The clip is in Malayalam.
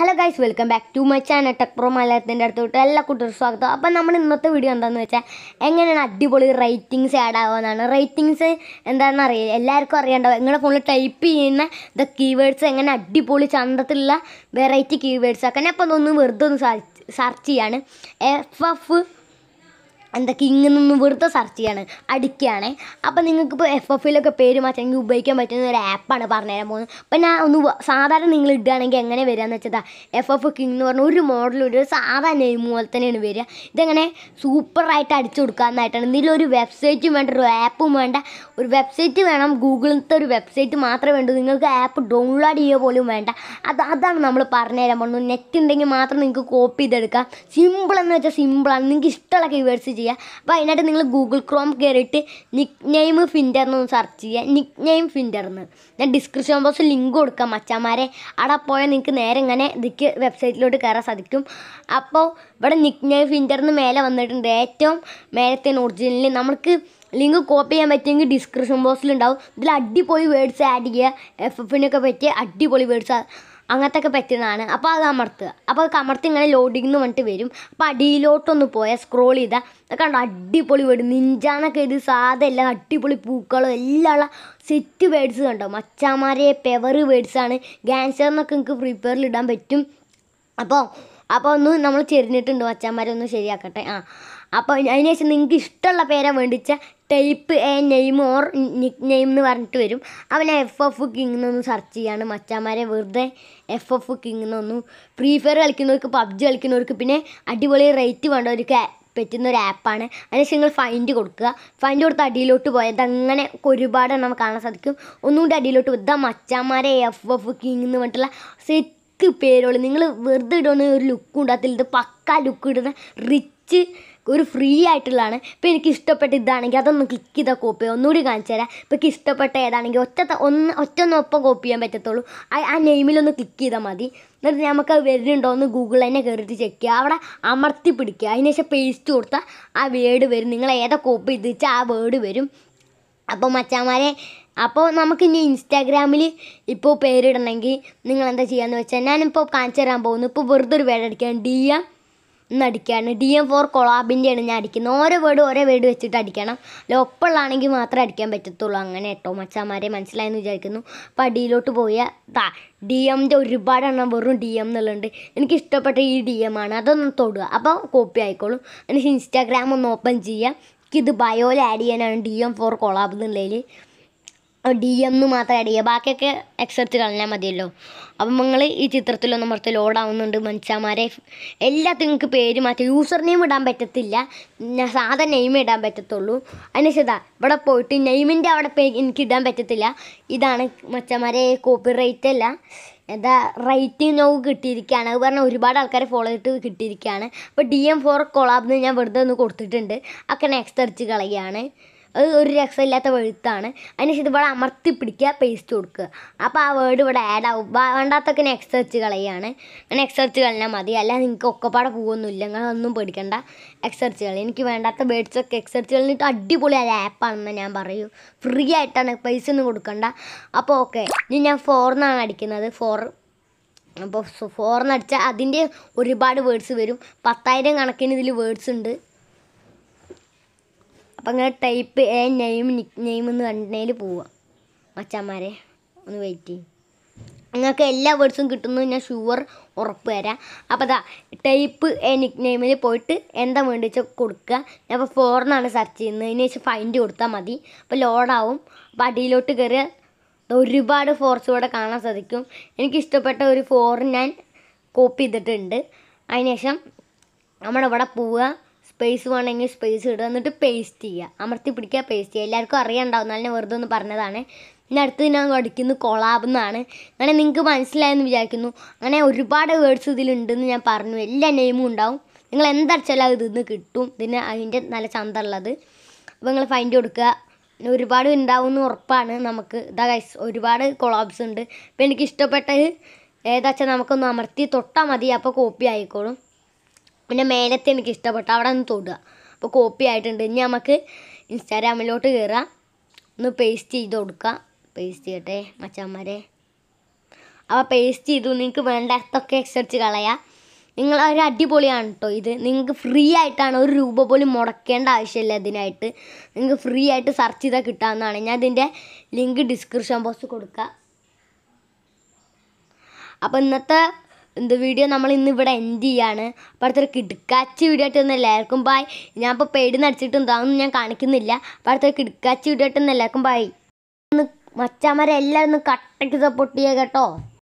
hello guys welcome back to my channel tech pro മലയാളത്തിൻ്റെ അടുത്തോട്ട് എല്ലാ കൂട്ടർക്കും സ്വാഗതം അപ്പം നമ്മൾ ഇന്നത്തെ വീഡിയോ എന്താണെന്ന് വെച്ചാൽ എങ്ങനെയാണ് അടിപൊളി റേറ്റിങ്സ് ആഡ് ആവുന്നതാണ് റേറ്റിങ്സ് എന്താണെന്ന് അറിയില്ല എല്ലാവർക്കും അറിയാണ്ടാവും നിങ്ങളുടെ ഫോണിൽ ടൈപ്പ് ചെയ്യുന്ന ദ കീവേഡ്സ് എങ്ങനെ അടിപൊളി ചന്തത്തിലുള്ള വെറൈറ്റി കീവേഡ്സ് ആക്കാൻ അപ്പം ഒന്ന് വെറുതെ ഒന്ന് സെർച്ച് ചെയ്യാണ് എഫ് എഫ് എന്താ കിങ് എന്നൊന്ന് വെറുതെ സെർച്ച് ചെയ്യാണ് അടിക്കുകയാണ് അപ്പം നിങ്ങൾക്കിപ്പോൾ എഫ് എഫിലൊക്കെ പേര് മാറ്റണമെങ്കിൽ ഉപയോഗിക്കാൻ പറ്റുന്ന ഒരു ആപ്പാണ് പറഞ്ഞുതരാൻ പോകുന്നത് അപ്പം ഞാൻ ഒന്ന് വ- സാധാരണ നിങ്ങൾ ഇടുകയാണെങ്കിൽ എങ്ങനെ വരികയെന്ന് വെച്ചാൽ എഫ് എഫ് കിങ് എന്ന് പറഞ്ഞ ഒരു മോഡൽ ഒരു സാധാ നെയിം പോലെ തന്നെയാണ് വരിക ഇതെങ്ങനെ സൂപ്പറായിട്ട് അടിച്ചു കൊടുക്കാമെന്നായിട്ടാണ് ഇതിലൊരു വെബ്സൈറ്റും വേണ്ട ഒരു ആപ്പും വേണ്ട ഒരു വെബ്സൈറ്റ് വേണം ഗൂഗിളിലത്തെ ഒരു വെബ്സൈറ്റ് മാത്രമേ വേണ്ടൂ നിങ്ങൾക്ക് ആപ്പ് ഡൗൺലോഡ് ചെയ്യുക പോലും വേണ്ട അത് അതാണ് നമ്മൾ പറഞ്ഞുതരാൻ പോകുന്നത് നെറ്റ് ഉണ്ടെങ്കിൽ മാത്രം നിങ്ങൾക്ക് കോപ്പി ചെയ്തെടുക്കാം സിമ്പിൾ എന്ന് വെച്ചാൽ സിമ്പിളാണ് നിങ്ങൾക്ക് ഇഷ്ടമുള്ള കീവേഡ്സ് ചെയ്യുക അപ്പോൾ അതിനായിട്ട് നിങ്ങൾ ഗൂഗിൾ ക്രോം കയറിയിട്ട് നിക് നെയിം ഫിൻഡർ എന്ന് സെർച്ച് ചെയ്യുക നിക് നെയിം ഫിൻഡർ എന്ന് ഞാൻ ഡിസ്ക്രിപ്ഷൻ ബോക്സിൽ ലിങ്ക് കൊടുക്കാം മച്ചാമാരെ അവിടെ പോയാൽ നിങ്ങൾക്ക് നേരെ ഇങ്ങനെ ഇതിക്ക് വെബ്സൈറ്റിലോട്ട് കയറാൻ സാധിക്കും അപ്പോൾ ഇവിടെ നിക് നെയിം ഫിൻഡർ എന്ന് മേലെ വന്നിട്ടുണ്ട് ഏറ്റവും മേലത്തെ ഒറിജിനലിൽ നമുക്ക് ലിങ്ക് കോപ്പി ചെയ്യാൻ പറ്റുമെങ്കിൽ ഡിസ്ക്രിപ്ഷൻ ബോക്സിൽ ഉണ്ടാവും ഇതിൽ അടിപൊളി വേർഡ്സ് ആഡ് ചെയ്യുക എഫ് എഫിനൊക്കെ പറ്റിയ അടിപൊളി വേർഡ്സ് അങ്ങനത്തെ ഒക്കെ പറ്റുന്നതാണ് അപ്പോൾ അത് അമർത്തുക അപ്പോൾ അത് അമർത്തി ഇങ്ങനെ ലോഡിംഗ് എന്ന് പറഞ്ഞിട്ട് വരും അപ്പോൾ അടിയിലോട്ടൊന്ന് പോയാൽ സ്ക്രോൾ ചെയ്താൽ അത് കണ്ടോ അടിപൊളി വേർഡ് നിഞ്ചാന്നൊക്കെ ഇത് സാധാ എല്ലാ അടിപൊളി പൂക്കളും എല്ലാം ഉള്ള സെറ്റ് വേർഡ്സ് കണ്ടോ മച്ചാമാരെ പെവർ വേർഡ്സാണ് ഗാൻസർ എന്നൊക്കെ നിങ്ങൾക്ക് ഫ്രീ ഫയറിൽ ഇടാൻ പറ്റും അപ്പോൾ അപ്പോൾ ഒന്ന് നമ്മൾ ചെരിഞ്ഞിട്ടുണ്ട് മച്ചാന്മാരെ ഒന്ന് ശരിയാക്കട്ടെ ആ അപ്പോൾ അതിന് ശേഷം നിങ്ങൾക്ക് ഇഷ്ടമുള്ള പേരാ വേണ്ടിച്ച type a name or nick name എന്ന് പറഞ്ഞിട്ട് വരും അവൻ എഫ് എഫ് കിങ് എന്നൊന്ന് സെർച്ച് ചെയ്യാണ് മച്ചാന്മാരെ വെറുതെ എഫ് എഫ് കിങ് എന്നൊന്നും ഫ്രീ ഫയർ കളിക്കുന്നവർക്ക് പബ്ജി കളിക്കുന്നവർക്ക് പിന്നെ അടിപൊളി റേറ്റ് വേണ്ടവർക്ക് പറ്റുന്ന ഒരു ആപ്പാണ് അതിനുശേഷം നിങ്ങൾ ഫൈൻഡ് കൊടുക്കുക ഫൈൻഡ് കൊടുത്ത് അടിയിലോട്ട് പോയത് അങ്ങനെ ഒരുപാട് നമുക്ക് കാണാൻ സാധിക്കും ഒന്നുകൂടി അടിയിലോട്ട് പോയി ഇതാ മച്ചാന്മാരെ എഫ് എഫ് കിങ് എന്ന് പറഞ്ഞിട്ടുള്ള സെറ്റ് പേരുകൾ നിങ്ങൾ വെറുതെ ഇടുന്ന ഒരു ലുക്കും ഉണ്ടാകത്തില്ല ഇത് പക്ക ലുക്ക് ഇടുന്ന റിച്ച് ഒരു ഫ്രീ ആയിട്ടുള്ളതാണ് ഇപ്പോൾ എനിക്ക് ഇഷ്ടപ്പെട്ട ഇതാണെങ്കിൽ അതൊന്ന് ക്ലിക്ക് ചെയ്താൽ കോപ്പി ചെയ്യാം ഒന്നുകൂടി കാണിച്ചു തരാം ഇപ്പോൾ എനിക്ക് ഇഷ്ടപ്പെട്ട ഏതാണെങ്കിൽ ഒറ്റ ത- ഒന്ന് ഒറ്റ ഒന്ന് ഒപ്പം കോപ്പി ചെയ്യാൻ പറ്റത്തുള്ളൂ ആ ആ നെയിമിലൊന്ന് ക്ലിക്ക് ചെയ്താൽ മതി എന്നിട്ട് നമുക്ക് അത് വരുന്നുണ്ടോ എന്ന് ഗൂഗിളിൽ തന്നെ കയറിയിട്ട് ചെക്ക് ചെയ്യുക അവിടെ അമർത്തി പിടിക്കുക അതിനുശേഷം പേസ്റ്റ് കൊടുത്താൽ ആ വേർഡ് വരും നിങ്ങൾ ഏതാ കോപ്പി ചെയ്ത് വെച്ചാൽ ആ വേർഡ് വരും അപ്പോൾ മച്ചാമാരെ അപ്പോൾ നമുക്ക് ഇനി ഇൻസ്റ്റാഗ്രാമിൽ ഇപ്പോൾ പേരിടണമെങ്കിൽ നിങ്ങൾ എന്താ ചെയ്യാന്ന് വെച്ചാൽ ഞാനിപ്പോൾ കാണിച്ചു തരാൻ പോകുന്നു ഇപ്പോൾ വെറുതെ ഒരു വേർഡ് അടിക്കുകയാണ് ഡി എം എന്ന് അടിക്കുകയാണ് ഡി എം ഫോർ കൊളാബിൻ്റെയാണ് ഞാൻ അടിക്കുന്നത് ഓരോ വേർഡ് ഓരോ വേർഡ് വെച്ചിട്ട് അടിക്കണം അല്ല ഒപ്പമുള്ളതാണെങ്കിൽ മാത്രമേ അടിക്കാൻ പറ്റത്തുള്ളൂ അങ്ങനെ കേട്ടോ മച്ചാമാരെ മനസ്സിലായെന്ന് വിചാരിക്കുന്നു അപ്പോൾ അടിയിലോട്ട് പോയാൽ താ ഡി എമ്മിൻ്റെ ഒരുപാട് എണ്ണം വെറും ഡി എം എന്നുള്ളുണ്ട് എനിക്ക് ഇഷ്ടപ്പെട്ട ഈ ഡി എം ആണ് അതൊന്ന് തൊടുക അപ്പോൾ കോപ്പി ആയിക്കോളും എന്നിട്ട് ഇൻസ്റ്റാഗ്രാം ഒന്ന് ഓപ്പൺ ചെയ്യുക എനിക്കിത് ബയോയിൽ ആഡ് ചെയ്യാനാണ് ഡി എം ഫോർ കൊളാബ് എന്നുള്ളതിൽ ഡി എം എന്ന് മാത്രം ആഡ് ചെയ്യുക ബാക്കിയൊക്കെ എക്സെപ്റ്റ് കളഞ്ഞാൽ മതിയല്ലോ അപ്പം നിങ്ങൾ ഈ ചിത്രത്തിലൊന്നും പുറത്ത് ലോഡ് ആവുന്നുണ്ട് മനുഷ്യന്മാരെ എല്ലാത്തിനും നിങ്ങൾക്ക് പേര് മാറ്റാം യൂസർ നെയിം ഇടാൻ പറ്റത്തില്ല ഞാൻ സാധാ നെയിം ഇടാൻ പറ്റത്തുള്ളൂ അതിനുശേഷം ഇതാ ഇവിടെ പോയിട്ട് നെയിമിൻ്റെ അവിടെ പേ എനിക്ക് ഇടാൻ പറ്റത്തില്ല ഇതാണ് മച്ചന്മാരെ കോപ്പി റേറ്റ് അല്ല എന്താ റേറ്റിംഗ് നോക്ക് കിട്ടിയിരിക്കുകയാണ് അത് പറഞ്ഞാൽ ഒരുപാട് ആൾക്കാരെ ഫോളോ ചെയ്തിട്ട് കിട്ടിയിരിക്കുകയാണ് അപ്പോൾ ഡി എം ഫോർ കൊളാബ് ഞാൻ വെറുതെ ഒന്ന് കൊടുത്തിട്ടുണ്ട് ഒക്കെ നെക്സ്റ്റ് അടിച്ച് കളയുകയാണ് അത് ഒരു രസമില്ലാത്ത വെഴുത്താണ് അതിനുശേഷം ഇവിടെ അമർത്തി പിടിക്കുക പേസ്റ്റ് കൊടുക്കുക അപ്പോൾ ആ വേർഡ് ഇവിടെ ആഡ് ആവും ബാ- വേണ്ടാത്തൊക്കെ നെക്സ്റ്റ് സെർച്ച് കളയാണ് നെക്സ്റ്റ് സെർച്ച് കളഞ്ഞാൽ മതി അല്ലാതെ നിങ്ങൾക്ക് ഒക്കെപ്പാടെ പോകുമൊന്നുമില്ല നിങ്ങളൊന്നും പേടിക്കണ്ട എക്സെർച്ച് കളി എനിക്ക് വേണ്ടാത്ത ബേഡ്സൊക്കെ എക്സെർച്ച് കളിഞ്ഞിട്ട് അടിപൊളി ആ ആപ്പാണെന്ന് ഞാൻ പറയൂ ഫ്രീ ആയിട്ടാണ് പൈസ ഒന്നും കൊടുക്കണ്ട അപ്പോൾ ഓക്കെ ഇനി ഞാൻ ഫോറിനാണ് അടിക്കുന്നത് ഫോർ അപ്പോൾ ഫോറിന് അടിച്ചാൽ അതിൻ്റെ ഒരുപാട് വേർഡ്സ് വരും പത്തായിരം കണക്കിന് ഇതിൽ വേർഡ്സ് ഉണ്ട് അപ്പം അങ്ങനെ type a name nick name എന്ന് കണ്ടതിൽ പോവുക മച്ചാന്മാരെ ഒന്ന് വെയിറ്റ് ചെയ്യും നിങ്ങൾക്ക് എല്ലാ വേർഡ്സും കിട്ടുന്നു ഞാൻ ഷുവർ ഉറപ്പ് തരാം അപ്പോൾ അതാ ടൈപ്പ് എ നിക് നെയിമിൽ പോയിട്ട് എന്താ വേണ്ടി വെച്ചാൽ കൊടുക്കുക ഞാൻ ഇപ്പോൾ ഫോറിനാണ് സെർച്ച് ചെയ്യുന്നത് അതിന് ശേഷം ഫൈൻഡ് കൊടുത്താൽ മതി അപ്പോൾ ലോഡാവും അപ്പോൾ അടിയിലോട്ട് കയറിയ ഒരുപാട് ഫോർസ് ഇവിടെ കാണാൻ സാധിക്കും എനിക്ക് ഇഷ്ടപ്പെട്ട ഒരു ഫോർ ഞാൻ കോപ്പി ചെയ്തിട്ടുണ്ട് അതിനുശേഷം നമ്മളിവിടെ പോവുക സ്പേസ് വേണമെങ്കിൽ സ്പേസ് ഇടുക എന്നിട്ട് പേസ്റ്റ് ചെയ്യുക അമർത്തി പിടിക്കുക പേസ്റ്റ് ചെയ്യുക എല്ലാവർക്കും അറിയാണ്ടാവും എന്നാലും ഞാൻ വെറുതെ ഒന്ന് പറഞ്ഞതാണ് പിന്നെ അടുത്ത് ഞാൻ അടിക്കുന്നത് കൊളാബ് എന്നാണ് അങ്ങനെ നിങ്ങൾക്ക് മനസ്സിലായെന്ന് വിചാരിക്കുന്നു അങ്ങനെ ഒരുപാട് വേർഡ്സ് ഇതിലുണ്ടെന്ന് ഞാൻ പറഞ്ഞു എല്ലാ നെയിമും ഉണ്ടാവും നിങ്ങൾ എന്തടിച്ചാലും അത് ഇതിന്ന് കിട്ടും ഇതിന് അതിൻ്റെ നല്ല ചന്തമുള്ളത് അപ്പോൾ നിങ്ങൾ ഫൈൻഡ് കൊടുക്കുക പിന്നെ ഒരുപാട് ഉണ്ടാവും എന്ന് ഉറപ്പാണ് നമുക്ക് ഇതാ ഗൈസ് ഒരുപാട് കൊളാബ്സ് ഉണ്ട് അപ്പോൾ എനിക്ക് ഇഷ്ടപ്പെട്ടത് ഏതാച്ചാൽ നമുക്കൊന്ന് അമർത്തി തൊട്ടാൽ മതി അപ്പോൾ കോപ്പി ആയിക്കോളും പിന്നെ മേലത്തെ എനിക്ക് ഇഷ്ടപ്പെട്ടു അവിടെ ഒന്ന് തൊടുക അപ്പോൾ കോപ്പി ആയിട്ടുണ്ട് ഇനി നമുക്ക് ഇൻസ്റ്റാഗ്രാമിലോട്ട് കയറുക ഒന്ന് പേസ്റ്റ് ചെയ്ത് കൊടുക്കുക പേസ്റ്റ് ചെയ്യട്ടെ മച്ചാന്മാരെ അപ്പോൾ പേസ്റ്റ് ചെയ്തു നിങ്ങൾക്ക് വേണ്ട അർത്ഥമൊക്കെ എക്സ്ട്രച്ച് കളയാം നിങ്ങൾ ഒരു അടിപൊളിയാണ് കേട്ടോ ഇത് നിങ്ങൾക്ക് ഫ്രീ ആയിട്ടാണ് ഒരു രൂപ പോലും മുടക്കേണ്ട ആവശ്യമില്ല ഇതിനായിട്ട് നിങ്ങൾക്ക് ഫ്രീ ആയിട്ട് സെർച്ച് ചെയ്താൽ കിട്ടാവുന്നതാണ് ഞാൻ ഇതിൻ്റെ ലിങ്ക് ഡിസ്ക്രിപ്ഷൻ ബോക്സ് കൊടുക്കാം അപ്പോൾ ഇന്നത്തെ എന്ത് വീഡിയോ നമ്മൾ ഇന്ന് ഇവിടെ എൻഡ് ചെയ്യാണ് അപ്പോൾ അടുത്തൊരു കിടുക്കാച്ചി വീഡിയോ ആയിട്ട് ഒന്ന് എല്ലാവർക്കും ബായ് ഞാൻ ഇപ്പോൾ പേടിന്ന് അടിച്ചിട്ട് എന്താണെന്ന് ഞാൻ കാണിക്കുന്നില്ല അപ്പോൾ അടുത്തൊരു കിടുക്കാച്ചി വീഡിയോ ആയിട്ട് ഒന്ന് എല്ലാവർക്കും ബായ് ഒന്ന് മച്ചാമാരെ എല്ലാവരും ഒന്ന് കട്ടയ്ക്ക് സപ്പോർട്ട് ചെയ്യുക കേട്ടോ